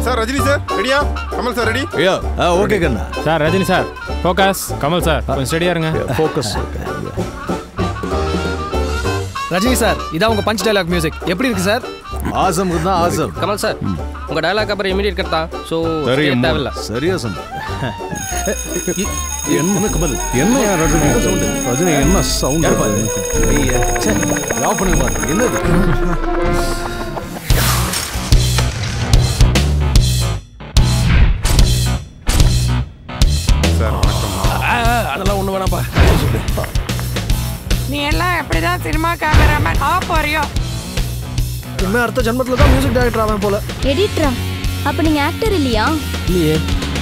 Sir Rajini sir ரெடியா Kamal sir ready ஐயா okay கண்ணா sir Rajini sir focus Kamal sir கொஞ்சம் ஸ்டடியாக இருங்க ஃபோக்கஸ் ரஜினி சார் இதான் உங்க பஞ்ச் டயலாக் மியூசிக் எப்படி இருக்கு சார் ஆசம் தான் ஆசம் கமல் சார் உங்க டயலாக் அப்புறம் இமீடியட் கரெக்டா ஸோ தெரியும் தேவையில்ல சரியா சொன்ன என்ன கமல் என்ன ரஜினி சவுண்ட் ரஜினி என்ன சவுண்ட் ஆஃப் பண்ணுங்க பாரு. என்னது சார் வணக்கம் அதெல்லாம் ஒண்ணு வேணாப்பா நீ எல்லாம் எப்படிதான் சினிமா கேமராமேன் ஆ போறியோ இனிமே அடுத்த ஜென்மத்துல தான் மியூசிக் டைரக்டர் ஆவேன் போல எடிட்டரா அப்ப நீங்க ஆக்டர் இல்லையா இல்லையே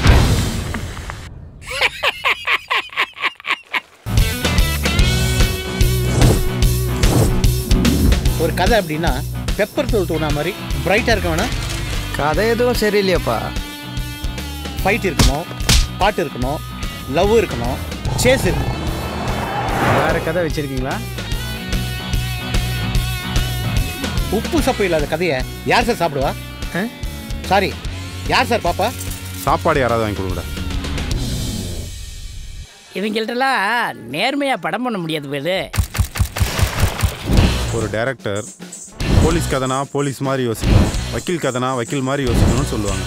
ஒரு கதை அப்படின்னா பெப்பர் தூள் தூணா மாதிரி பிரைட்டாக இருக்க வேணாம் கதை எதுவும் சரியில்லையாப்பா ஃபைட் இருக்கணும் பாட்டு இருக்கணும் லவ் இருக்கணும் சேஸ் இருக்கணும் வேற கதை வச்சிருக்கீங்களா உப்பு சப்பு இல்லாத கதையை யார் சார் சாப்பிடுவா சாரி யார் சார் பாப்பா சாப்பாடு யாராவது வாங்கி கொடுங்கடா இவங்கள்ட்டலாம் நேர்மையா படம் பண்ண முடியாது போது ஒரு டைரக்டர் போலீஸ் கதைனா போலீஸ் மாதிரி யோசிக்கணும் வக்கீல் கதைனா வக்கீல் மாதிரி யோசிக்கணும்னு சொல்லுவாங்க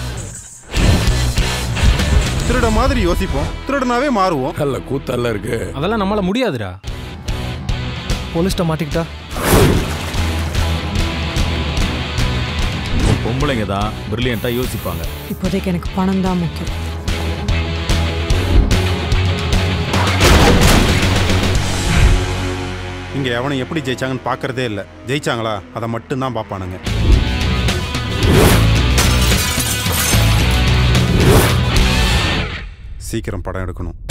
திருட மாதிரி யோசிப்போம் திருடனாவே மாறுவோம் நல்ல கூத்தல்ல இருக்கு அதெல்லாம் நம்மளால முடியாதுடா போலீஸ்ட்ட மாட்டிக்கிட்டா பொம்பளைங்க தான் பிரில்லியண்டா யோசிப்பாங்க இப்போதைக்கு எனக்கு பணம் தான் முக்கியம் இங்க எவனை எப்படி ஜெயிச்சாங்கன்னு பார்க்கறதே இல்லை ஜெயிச்சாங்களா அதை மட்டும்தான் பார்ப்பானுங்க சீக்கிரம் படம் எடுக்கணும்